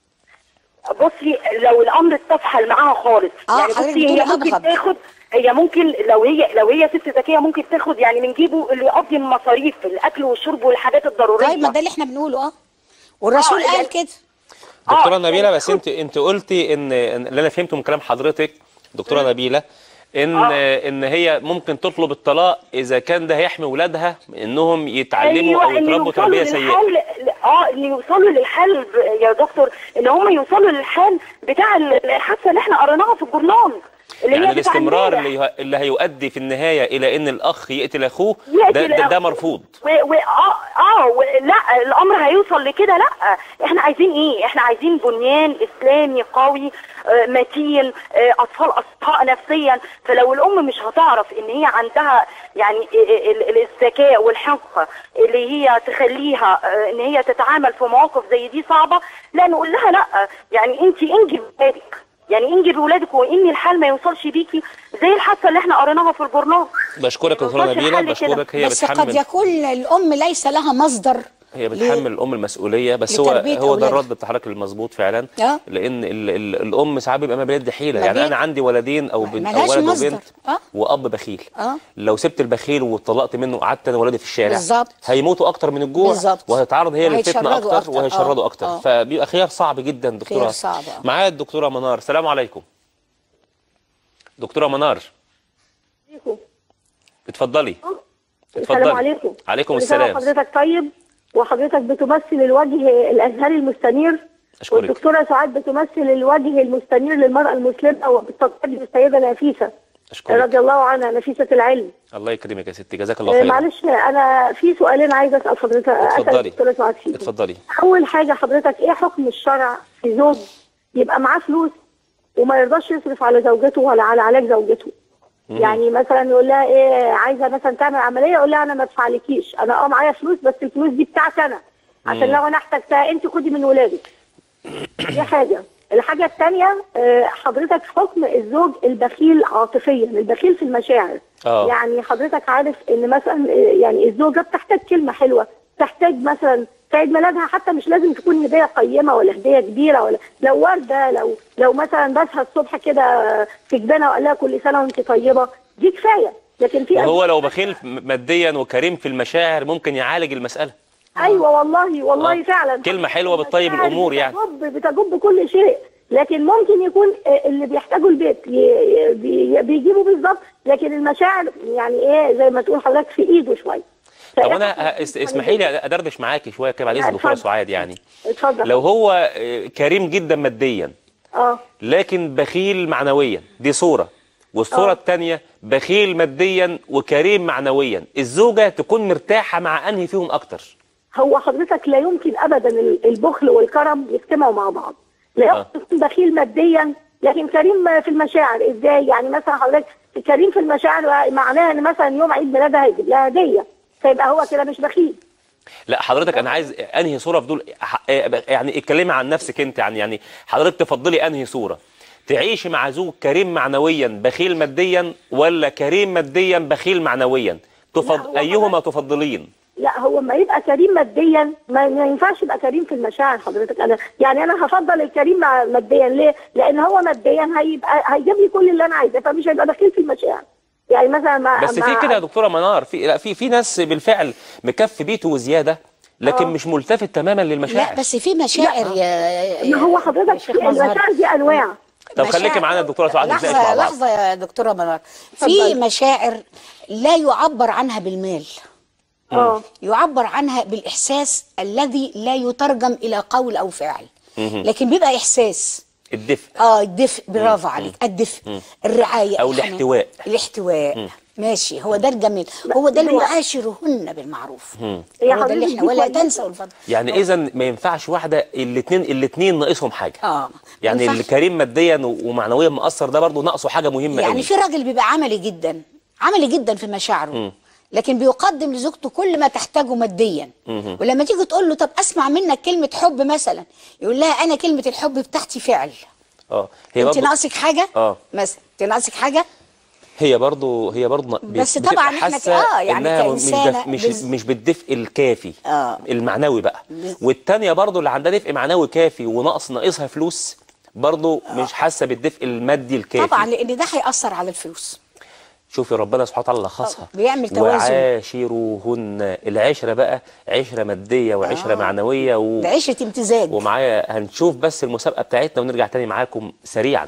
بصي لو الامر استفحل معاها خالص آه، يعني حضرتك بصي بتقولي هي ممكن أبغض. تاخد هي ممكن لو هي لو هي ست ذكيه ممكن تاخد يعني من جيبه اللي يقضي المصاريف الاكل والشرب والحاجات الضروريه طيب ما ده اللي احنا بنقوله اه والرسول آه، قال يعني- كده دكتوره آه، نبيله يعني بس انت انت قلتي ان إن- اللي انا فهمته من كلام حضرتك دكتوره نبيله ان آه. ان هي ممكن تطلب الطلاق اذا كان ده هيحمي ولادها من انهم يتعلموا او إن يتربوا يوصلوا تربيه سيئه للحل- اه ان يوصلوا للحل ب- يا دكتور ان هم يوصلوا للحل بتاع ال- الحادثه اللي احنا قريناها في الجورنال اللي يعني هي بتاع الاستمرار امبارح. اللي يه- اللي هيؤدي في النهايه الى ان الاخ يقتل اخوه يقتل ده ده, ده أخوه. مرفوض و... و... اه اه و... لا الامر هيوصل لكده لا احنا عايزين ايه احنا عايزين بنيان اسلامي قوي آه متين آه اطفال اصحاء نفسيا فلو الام مش هتعرف ان هي عندها يعني ال- ال- الذكاء والحنقه اللي هي تخليها آه ان هي تتعامل في مواقف زي دي صعبه لا نقول لها لا يعني انت انجي ولادك يعني انجي بولادك وان الحال ما يوصلش بيكي زي الحادثه اللي احنا قريناها في الجورنال بشكرك يا ما دكتوره يوصلش نبيله الحل كده. بشكرك هي بس قد بتحمل يكون الام ليس لها مصدر هي ل- بتحمل الام المسؤوليه بس هو لتربية هو ده أولادها. الرد بتاع حضرتك المظبوط فعلا آه. لان ال ال الام ساعات بيبقى ما بيد حيله ما يعني بيد. انا عندي ولدين او ما- بنت ملهاش او ولد مصدر. وبنت آه. واب بخيل آه. لو سبت البخيل واتطلقت منه وقعدت انا ولادي في الشارع بالظبط. هيموتوا اكتر من الجوع بالظبط. وهتتعرض هي للفتنه وهيتشردوا اكتر أكتر. وهيشردوا آه. اكتر آه. فبيبقى خيار صعب جدا دكتوره خيار صعب، آه. معايا الدكتوره منار السلام عليكم دكتوره منار اتفضلي اتفضلي السلام عليكم عليكم كل سنة السلام وحضرتك طيب وحضرتك بتمثل الوجه الازهري المستنير أشكرك. والدكتوره سعاد بتمثل الوجه المستنير للمراه المسلمه وبالتقدير السيده نفيسه اشكرك رضي الله عنها نفيسه العلم الله يكرمك يا ستي جزاك الله آه، خير معلش انا في سؤالين عايزه اسال حضرتك اسال اتفضلي. الدكتوره سعاد فيهم اتفضلي اول حاجه حضرتك ايه حكم الشرع في زوج يبقى معاه فلوس وما يرضاش يصرف على زوجته ولا على علاج زوجته يعني مثلا يقول لها ايه عايزه مثلا تعمل عمليه يقول لها انا ما ادفعلكيش انا اه معايا فلوس بس الفلوس دي بتاعتي انا عشان لو انا احتجتها انت خدي من ولادك دي حاجه الحاجه الثانيه حضرتك حكم الزوج البخيل عاطفيا البخيل في المشاعر آه. يعني حضرتك عارف ان مثلا آه، يعني الزوجه بتحتاج كلمه حلوه تحتاج مثلا في عيد ميلادها حتى مش لازم تكون هديه قيمه ولا هديه كبيره ولا لو ورده لو لو مثلا بسها الصبح كده في جبانه وقال لها كل سنه وانت طيبه دي كفايه لكن في وهو لو بخيل ماديا وكريم في المشاعر ممكن يعالج المسألة ايوه والله والله آه. فعلا كلمة حلوة بتطيب المشاعر الأمور يعني. بتجب بتجب كل شيء لكن ممكن يكون آه، اللي بيحتاجوا البيت ي- بي- بيجيبوا بالظبط لكن المشاعر يعني ايه زي ما تقول حضرتك في ايده شويه طب فإحنا- أنا اس- اسمحي لي أدردش معاكي شوية كده بعد إذن لا، دكتورة اتفضل. سعاد يعني اتفضل لو هو آه، كريم جدا ماديا اه لكن بخيل معنويا دي صورة والصورة آه. الثانية بخيل ماديا وكريم معنويا الزوجة تكون مرتاحة مع أنهي فيهم أكتر هو حضرتك لا يمكن ابدا ال- البخل والكرم يجتمعوا مع بعض لا آه. يمكن يكون بخيل ماديا لكن كريم في المشاعر ازاي يعني مثلا حضرتك كريم في المشاعر معناها ان مثلا يوم عيد ميلادها هيجيب لها هديه فيبقى هو كده مش بخيل لا حضرتك أنا عايز أنهي صورة في دول ح- يعني اتكلمي عن نفسك أنت يعني يعني حضرتك تفضلي أنهي صورة تعيشي مع زوج كريم معنويا بخيل ماديا ولا كريم ماديا بخيل معنويا لا، تفضل هو أيهما تفضلين لا هو ما يبقى كريم ماديا ما, ما ينفعش يبقى كريم في المشاعر حضرتك انا يعني انا هفضل الكريم مع ماديا ليه؟ لان هو ماديا هيبقى هيجيب لي كل اللي انا عايزاه فمش هيبقى بخيل في المشاعر يعني مثلا ما بس ما في كده يا دكتوره منار في لا في في ناس بالفعل مكفي بيته وزياده لكن آه. مش ملتفت تماما للمشاعر لا بس في مشاعر يا ما هو حضرتك يا شيخ مظهر. المشاعر دي انواع طب مشاعر- خليكي معانا الدكتوره سعاد نتناقش مع لحظة بعض لحظة يا دكتورة منار في اتفضلي. مشاعر لا يعبر عنها بالمال اه يعبر عنها بالإحساس الذي لا يترجم إلى قول أو فعل لكن بيبقى إحساس الدفء اه الدفء برافو عليك الدفء الرعاية أو الحنان. الاحتواء. الاحتواء ماشي هو ده الجميل هو ده اللي يعاشرهن بالمعروف هي هو ده اللي حضرتك احنا دي ولا كويسة. تنسوا الفضل يعني اذا ما ينفعش واحده الاثنين الاثنين ناقصهم حاجه اه يعني ينفع. الكريم ماديا و- ومعنويا مقصر ده برضه ناقصه حاجه مهمه يعني قوي في راجل بيبقى عملي جدا عملي جدا في مشاعره لكن بيقدم لزوجته كل ما تحتاجه ماديا ولما تيجي تقول له طب اسمع منك كلمه حب مثلا يقول لها انا كلمه الحب بتاعتي فعل اه هي انت برضه ناقصك حاجه آه. مثلا انت ناقصك حاجه هي برضه هي برضه بس بتبقى طبعاً إحنا ك- حاسة آه، يعني إنها مش كإنسانة دف- مش بز- مش بالدفء الكافي آه. المعنوي بقى بز- والتانية برضه اللي عندها دفء معنوي كافي وناقص ناقصها فلوس برضه مش حاسه بالدفء المادي الكافي طبعا لان ده هياثر على الفلوس شوفي ربنا سبحانه وتعالى لخصها آه، بيعمل توازن. وعاشروهن العشره بقى عشره ماديه وعشره آه. معنويه و... ده عيشه امتزاج ومعايا هنشوف بس المسابقه بتاعتنا ونرجع تاني معاكم سريعا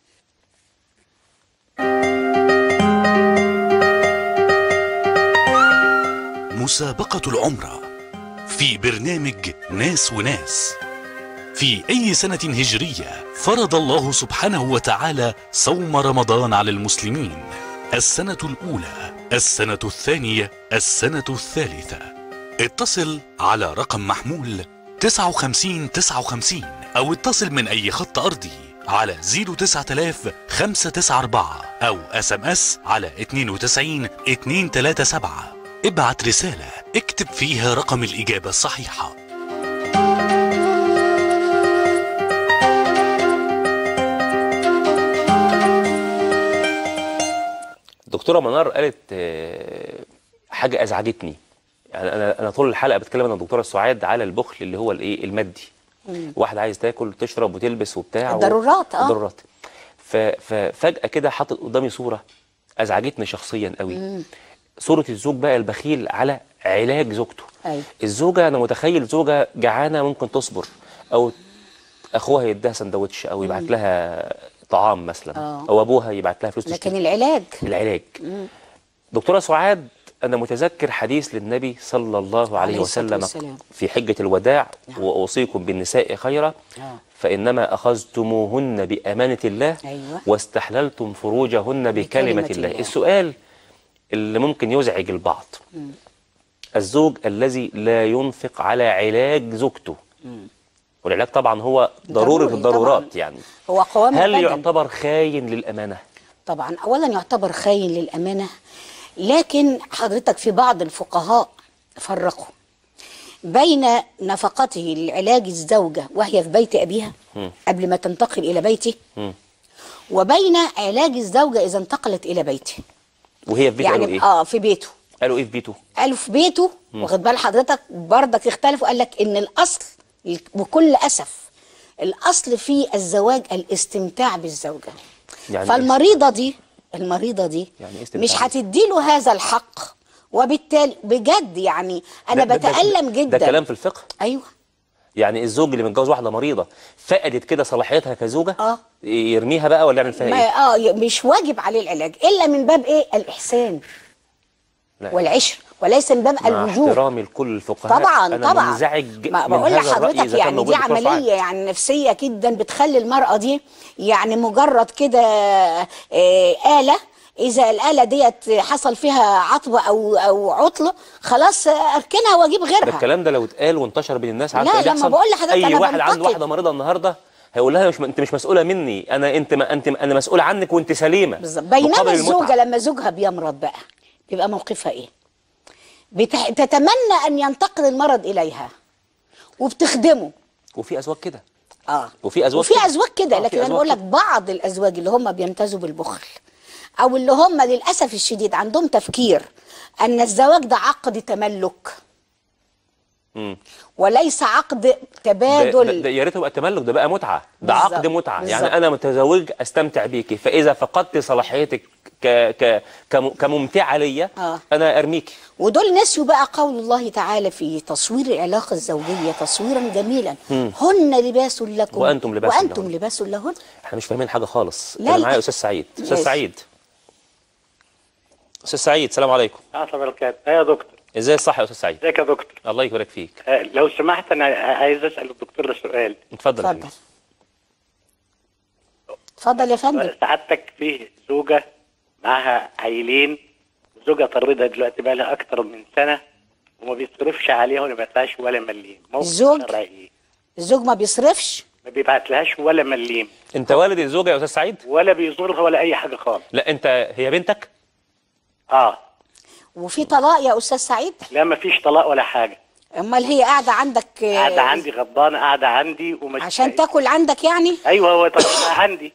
مسابقة العمرة في برنامج ناس وناس في أي سنة هجرية فرض الله سبحانه وتعالى صوم رمضان على المسلمين السنة الأولى السنة الثانية السنة الثالثة اتصل على رقم محمول 59 59 أو اتصل من أي خط أرضي على 09000 594 أو اس ام اس على 92 237 ابعت رسالة اكتب فيها رقم الإجابة الصحيحة الدكتوره منار قالت آه، حاجه ازعجتني يعني انا انا طول الحلقه بتكلم انا الدكتوره سعاد على البخل اللي هو الايه المادي واحد عايز تاكل تشرب وتلبس وبتاع و- الضرورات، آه. الضرورات ف- ففجاه كده حاطط قدامي صوره ازعجتني شخصيا قوي صوره الزوج بقى البخيل على علاج زوجته أيوة. الزوجه انا متخيل زوجه جعانه ممكن تصبر او اخوها يديها سندوتش او يبعت لها طعام مثلا آه. او ابوها يبعت لها فلوس لكن تشتري العلاج العلاج دكتورة سعاد أنا متذكر حديث للنبي صلى الله عليه عليه الصلاة وسلم والسلام. في حجة الوداع وأوصيكم بالنساء خيرا آه. فإنما أخذتموهن بأمانة الله أيوة. واستحللتم فروجهن بكلمة بكلمة الله الله. السؤال اللي ممكن يزعج البعض الزوج الذي لا ينفق على علاج زوجته والعلاج طبعا هو ضروري ضروري الضرورات طبعاً. يعني هو قوام هل البدن. يعتبر خاين للأمانة؟ طبعا اولا يعتبر خاين للامانه لكن حضرتك في بعض الفقهاء فرقوا بين نفقته لعلاج الزوجه وهي في بيت ابيها قبل ما تنتقل الى بيته وبين علاج الزوجه اذا انتقلت الى بيته وهي في بيت قالوا يعني إيه؟ اه في بيته قالوا إيه في بيته؟ قالوا في بيته واخد بال حضرتك برضك اختلفوا قال لك ان الاصل بكل اسف الاصل في الزواج الاستمتاع بالزوجه يعني فالمريضه دي المريضه دي يعني إيه استمتاع مش هتدي له هذا الحق وبالتالي بجد يعني انا ده- ده- ده- بتالم جدا ده كلام في الفقه ايوه يعني الزوج اللي متجوز واحده مريضه فقدت كده صلاحيتها كزوجه آه. يرميها بقى ولا يعمل فيها ما ايه؟ اه مش واجب عليه العلاج الا من باب ايه الاحسان لا. والعشر وليس من باب مع الوجوب احترامي لكل الفقهاء طبعا انا طبعا منزعج ما من بقول هذا الرأي لحضرتك إذا كان يعني موجود دي دكتور عمليه سعاد. يعني نفسيه جدا بتخلي المراه دي يعني مجرد كده آه، اله اذا الاله ديت حصل فيها عطب او او عطل خلاص آه، اركنها واجيب ده غيرها الكلام ده لو اتقال وانتشر بين الناس عارف لا، ايه اللي لما يحصل؟ بقول لحضرتك اي أنا واحد عنده بنتقد. واحده مريضه النهارده هيقول لها مش انت مش مسؤوله مني انا انت ما انت انا مسؤول عنك وانت سليمه بالظبط مقابل بينما المتعة. الزوجه لما زوجها بيمرض بقى بيبقى موقفها ايه بتح... تتمنى ان ينتقل المرض اليها وبتخدمه وفي ازواج كده اه وفي ازواج وفي كده. ازواج كده آه، في لكن انا أزواج بقول لك كده. بعض الازواج اللي هم بيمتازوا بالبخل او اللي هم للاسف الشديد عندهم تفكير ان الزواج ده عقد تملك مم. وليس عقد ده, ده, تبادل ده يا ريته يبقى تملك ده بقى متعه ده بالظبط، عقد متعه بالظبط. يعني انا متزوج استمتع بيكي فاذا فقدت صلاحيتك ك ك كم- كممتعه ليا آه. انا ارميكي ودول نسيوا بقى قول الله تعالى في تصوير العلاقة الزوجية تصويرا جميلا هن لباس لكم وأنتم لباس وأنتم لهن. لباس لهن احنا مش فاهمين حاجه خالص لا، انا لا. معايا استاذ سعيد استاذ ماشي. سعيد استاذ سعيد السلام عليكم اه بركات يا دكتور ازاي الصح يا استاذ سعيد ازيك يا دكتور الله يبارك فيك آه لو سمحت انا عايز اسال الدكتور ده سؤال اتفضل يا اتفضل حبيبي. اتفضل يا فندم سعادتك فيه زوجه معاها عيلين زوجة طردها دلوقتي بقى لها اكتر من سنه وما بيصرفش عليها وما بيبعتلهاش ولا مليم موقف الزوج؟ شرعي ايه؟ الزوج ما بيصرفش ما بيبعتلهاش ولا مليم انت والد الزوجه يا استاذ سعيد ولا بيزورها ولا اي حاجه خالص لا انت هي بنتك اه وفي طلاق يا أستاذ سعيد لا ما فيش طلاق ولا حاجه أمال هي قاعدة عندك آه، قاعده عندي غضبانه قاعده عندي ومش عشان تاكل عندك يعني ايوه هو طلقها عندي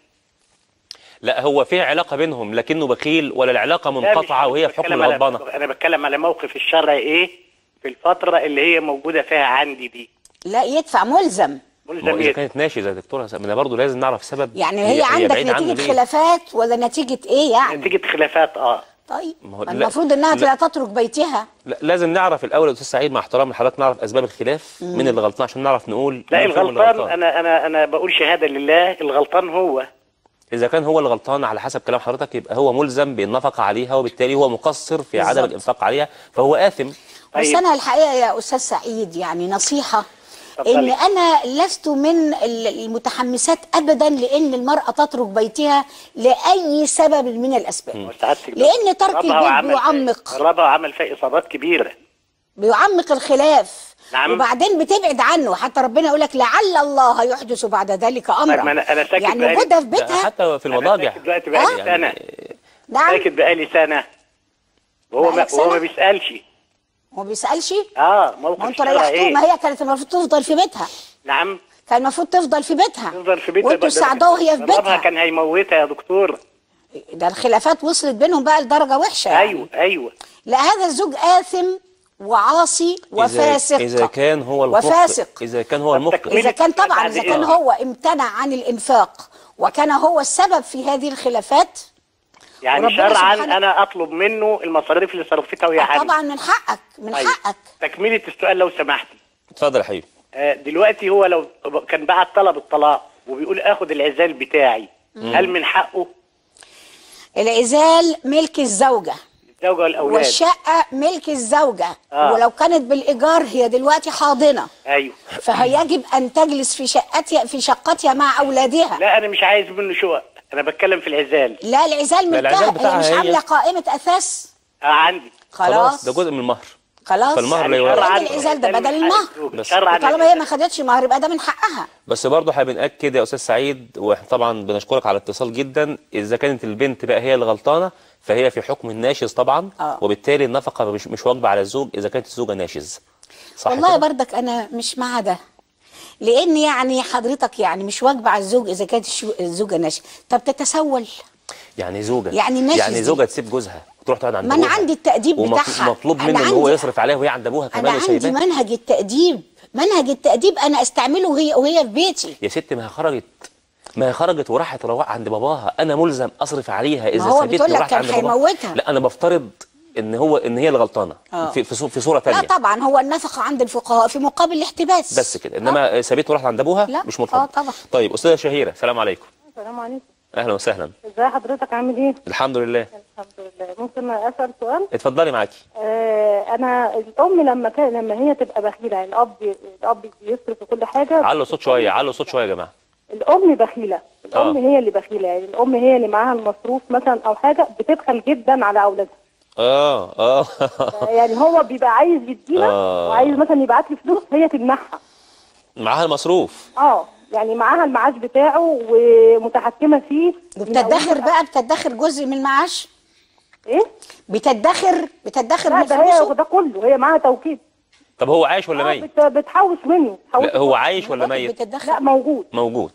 لا هو في علاقه بينهم لكنه بخيل ولا العلاقه لا، منقطعه مش- وهي مش في حكم بتكلم على- الغضبانه انا بتكلم على موقف الشرع ايه في الفتره اللي هي موجوده فيها عندي دي لا يدفع ملزم ما هو ملزم اذا إيه؟ كانت ناشزه يا دكتوره ما انا برضه لازم نعرف السبب يعني هي, عندك بعيدة عنه نتيجة ليه؟ خلافات ولا نتيجة إيه يعني نتيجه خلافات اه طيب ما هو لا- المفروض إنها لا. لا تترك بيتها لا لازم نعرف الاول يا استاذ سعيد مع احترام لحضرتك نعرف اسباب الخلاف مين اللي غلطان عشان نعرف نقول لا مين فيهم اللي الغلطان انا انا انا بقول شهاده لله الغلطان هو اذا كان هو اللي غلطان على حسب كلام حضرتك يبقى هو ملزم بالنفقه عليها وبالتالي هو مقصر في عدم بالظبط. الانفاق عليها فهو اثم بس طيب. انا الحقيقه يا استاذ سعيد يعني نصيحه اتفضلي. ان انا لست من ال- المتحمسات ابدا لان المراه تترك بيتها لاي سبب من الاسباب وسعادتك لان ترك جربها البيت وعمل فيها- بيعمق جربها وعمل فيها اصابات كبيره بيعمق الخلاف نعم. وبعدين بتبعد عنه حتى ربنا يقول لك لعل الله يحدث بعد ذلك امرا طيب ما أنا- أنا ساكت يعني بقالي- وجودها في ده بيتها حتى في أنا المضاجع ساكت دلوقتي بقالي آه. سنه نعم ساكت بقالي سنه وهو ما بقالك وهو ما سنة؟ بيسالش هو بيسالش اه موقف ما انتوا الشرع ريحتوه ايه ما هي كانت المفروض تفضل في بيتها نعم كان المفروض تفضل في بيتها يفضل في بيتها وانتوا بقى- ساعدوها وهي في جربها بيتها كان هيموتها يا دكتور ده الخلافات وصلت بينهم بقى لدرجه وحشه يعني. ايوه ايوه لا هذا الزوج آثم وعاصي وفاسق إذا, اذا كان هو المخطئ وفاسق اذا كان هو المخطئ إذا كان طبعا بعد إذا إيه؟ كان هو امتنع عن الإنفاق وكان هو السبب في هذه الخلافات يعني وربنا شرعا سبحانه- انا اطلب منه المصاريف اللي صرفتها وهي آه عندي طبعا من حقك من طيب. حقك تكمله السؤال لو سمحتي اتفضل يا حبيبي آه، دلوقتي هو لو كان بعت طلب الطلاق وبيقول اخد العزال بتاعي هل من حقه العزال ملك الزوجة الزوجه والاولاد والشقة ملك الزوجة آه. ولو كانت بالإيجار هي دلوقتي حاضنة ايوه فيجب أن تجلس في شقتها في شقتها مع أولادها لا انا مش عايز منه شقق انا بتكلم في العزال لا العزال لا، العزال ملكها هي بتاعها مش هي. عاملة قائمة أثاث آه عندي خلاص ده جزء من المهر خلاص فالمهر يعني لا يورث. شرعاً لأن العزال ده من بدل حق المهر الزوج. بس. شرعاً طالما هي ما خدتش مهر يبقى ده من حقها بس برضه احنا بنأكد يا استاذ سعيد واحنا طبعا بنشكرك على الاتصال جدا اذا كانت البنت بقى هي اللي غلطانه فهي في حكم الناشز طبعا آه. وبالتالي النفقه مش مش واجبه على الزوج اذا كانت الزوجه ناشز صح والله كده؟ بردك انا مش مع ده لان يعني حضرتك يعني مش واجبه على الزوج اذا كانت الشو- الزوجه ناشئه طب تتسول يعني زوجه يعني الناشز يعني دي. زوجه تسيب جوزها وتروح تقعد عند ما أنا ابوها عندي التأديب بتاعها. ومطلوب أنا منه ان هو عندي- يصرف عليها وهي عند ابوها انا كمان عندي وسايباه منهج التأديب منهج التأديب انا استعمله وهي وهي في بيتي يا ست ما هي خرجت ما هي خرجت وراحت روح عند باباها انا ملزم اصرف عليها اذا هو سابتني بتقول لك وراحت كان عند باباها هيموتها. لا انا بفترض ان هو ان هي اللي غلطانه آه. في في, صو- في صوره لا ثانيه طبعا هو النفقه عند الفقهاء في مقابل الاحتباس بس كده انما سابته وراحت عند ابوها لا. مش مرتبط آه طبعا. طيب استاذه شهيره السلام عليكم السلام عليكم اهلا وسهلا ازي حضرتك عامل ايه؟ الحمد لله الحمد لله ممكن اسال سؤال؟ اتفضلي معاكي آه انا الام لما كان لما هي تبقى بخيله يعني الاب الاب بيصرف في كل حاجه علوا صوت شويه علوا صوت شويه يا جماعه الام بخيله الام آه. هي اللي بخيله يعني الام هي اللي معاها المصروف مثلا او حاجه بتبخل جدا على اولادها اه اه يعني هو بيبقى عايز يدينا آه. وعايز مثلا يبعت لي فلوس هي تمنعها معاها المصروف اه يعني معاها المعاش بتاعه ومتحكمه فيه وبتدخر بقى بتدخر جزء من المعاش ايه بتدخر بتدخر لا من ده هي فلوسه ده كله هي معاها توكيد طب هو عايش ولا آه، ميت بت- بتحوش منه بتحوش لا هو عايش ولا ميت بتدخر لا موجود موجود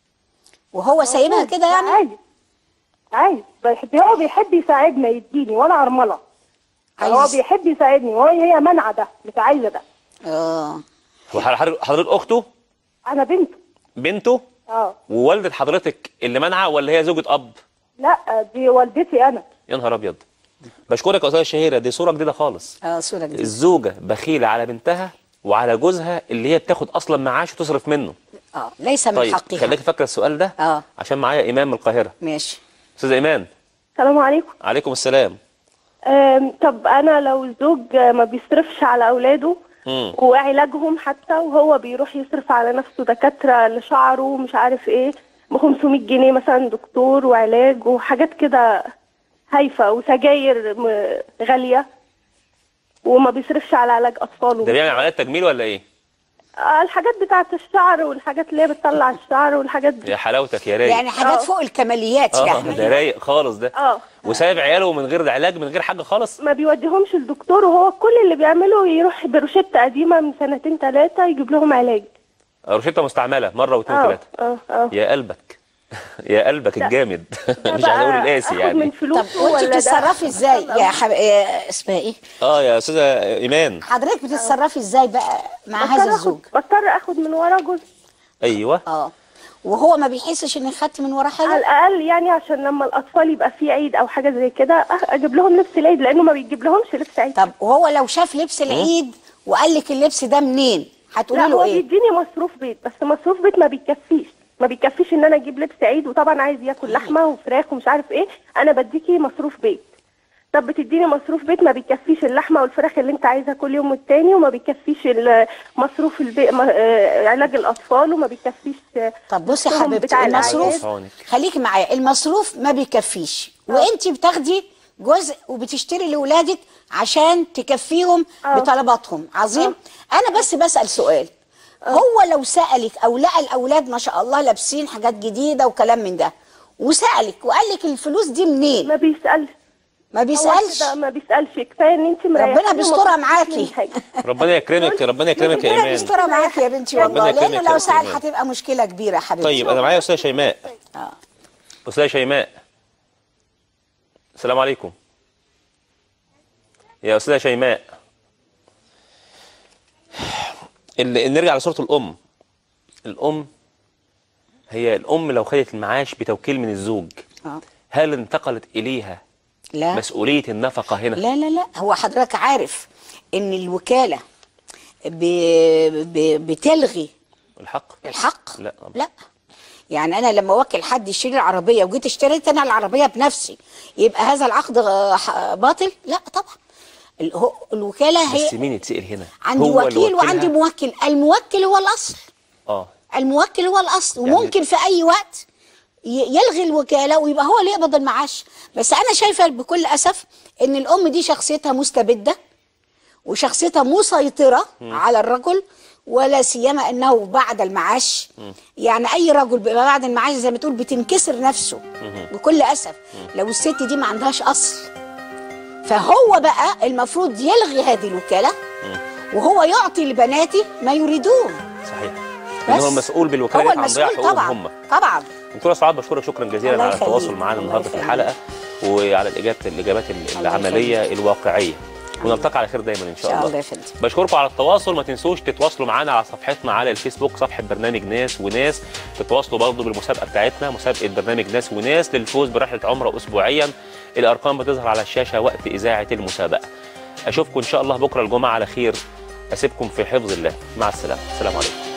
وهو سايبها كده يعني عايز عايز بيحب هو بيحب يساعدنا يديني وانا ارمله هو عايز. بيحب يساعدني وهي هي منعه ده مش عايزه ده اه هو حضرتك حضرتك اخته انا بنته بنته اه ووالده حضرتك اللي منعه ولا هي زوجة اب لا دي والدتي انا يا نهار ابيض بشكرك يا استاذه شهيره دي صوره جديده خالص اه صوره جديده الزوجه بخيله على بنتها وعلى جوزها اللي هي بتاخد اصلا معاش وتصرف منه اه ليس من طيب حقها خليكي فاكره السؤال ده اه عشان معايا ايمان من القاهره ماشي استاذه ايمان السلام عليكم عليكم السلام أم، طب انا لو الزوج ما بيصرفش على اولاده مم. وعلاجهم حتى وهو بيروح يصرف على نفسه دكاترة لشعره ومش عارف ايه ب 500 جنيه مثلا دكتور وعلاج وحاجات كده هايفة وسجاير م- غالية وما بيصرفش على علاج اطفاله ده بيعمل عمليات تجميل ولا ايه آه، الحاجات بتاعة الشعر والحاجات اللي هي بتطلع الشعر والحاجات دي يا حلاوتك يا رايق يعني حاجات آه. فوق الكماليات اه يعني ده رايق خالص ده اه وسايب عياله من غير علاج من غير حاجه خالص ما بيوديهمش الدكتور وهو كل اللي بيعمله يروح بروشتة قديمة من سنتين ثلاثة يجيب لهم علاج روشته مستعمله مره واثنين اه وثلاثه اه اه يا قلبك يا قلبك الجامد مش عايز اقول القاسي اخد من يعني طب فلوسه وانت ولا ده بتتصرفي ازاي يا حب... يا اسمها ايه اه يا استاذه ايمان حضرتك بتتصرفي ازاي بقى مع هذا بضطر الزوج اخد بضطر اخد من وراه جزء ايوه اه وهو ما بيحسش انك خدت من وراه على حاجه الاقل يعني عشان لما الاطفال يبقى في عيد او حاجه زي كده أه، اجيب لهم لبس العيد لانه ما بيجيب لهمش لبس عيد طب وهو لو شاف لبس العيد وقال لك اللبس ده منين هتقولي لا له هو ايه بيديني مصروف بيت بس مصروف بيت ما بيكفيش ما بيكفيش ان انا اجيب لبس عيد وطبعا عايز ياكل لحمه وفراخ ومش عارف ايه انا بديكي مصروف بيت طب بتديني مصروف بيت ما بيكفيش اللحمه والفراخ اللي انت عايزها كل يوم والتاني وما بيكفيش ال- مصروف البيت علاج الاطفال وما بيكفيش آه، طب بصي يا نصهم حبيبتي بتاع المصروف الأعياد. عونك. خليكي معايا المصروف ما بيكفيش وانت بتاخدي جزء وبتشتري لاولادك عشان تكفيهم آه. بطلباتهم عظيم انا بس بسال سؤال هو لو سالك او لقى الاولاد ما شاء الله لابسين حاجات جديده وكلام من ده وسالك وقال لك الفلوس دي منين ما بيسالش ما هو بيسالش كده ما بيسالش كفايه ان انت مريحة ربنا وما بيسترها بتطلبش معاكي. مني حاجة. ربنا يكرمك ربنا يكرمك يا ربنا ايمان بيسترها معاكي يا بنتي ربنا والله يكرمك لانه يا لو أستاذ سال إيمان. هتبقى مشكله كبيره يا حبيبتي طيب انا معايا استاذه شيماء آه. استاذه شيماء السلام عليكم يا استاذه شيماء ال- نرجع لصوره الام الام هي الام لو خدت المعاش بتوكيل من الزوج آه. هل انتقلت اليها لا مسؤوليه النفقه هنا لا لا لا هو حضرتك عارف ان الوكاله ب... ب... بتلغي الحق الحق لا طبعا. لا يعني انا لما اوكل حد يشتري العربيه وجيت اشتريت انا العربيه بنفسي يبقى هذا العقد آه، ح- باطل لا طبعا ال- هو- الوكاله هي بس مين يتسال هنا عندي هو اللي وكيل وكلها؟ وعندي موكل الموكل هو الاصل اه الموكل هو الاصل يعني- وممكن في اي وقت ي- يلغي الوكاله ويبقى هو اللي يقبض المعاش بس انا شايفه بكل اسف ان الام دي شخصيتها مستبده وشخصيتها مسيطره على الرجل ولا سيما انه بعد المعاش يعني اي رجل بيبقى بعد المعاش زي ما تقول بتنكسر نفسه بكل اسف لو الست دي ما عندهاش اصل فهو بقى المفروض يلغي هذه الوكاله وهو يعطي لبناتي ما يريدون صحيح ان هو المسؤول بالوكاله هو دي عن ضياع المسؤول حقوقهم طبعا هم طبعا دكتوره سعاد بشكرك شكرا جزيلا الله على يخليك. التواصل معانا الله النهارده في يخليك. الحلقه وعلى الاجابه الاجابات العمليه الواقعيه ونلتقي على خير دايما ان ان شاء شاء الله الله يا فندم بشكركم على التواصل ما تنسوش تتواصلوا معانا على صفحتنا على الفيسبوك صفحه برنامج ناس وناس تتواصلوا برضه بالمسابقه بتاعتنا مسابقه برنامج ناس وناس للفوز برحله عمره اسبوعيا الارقام بتظهر على الشاشه وقت اذاعه المسابقه اشوفكم ان شاء الله بكره الجمعه على خير اسيبكم في حفظ الله مع السلامه السلام عليكم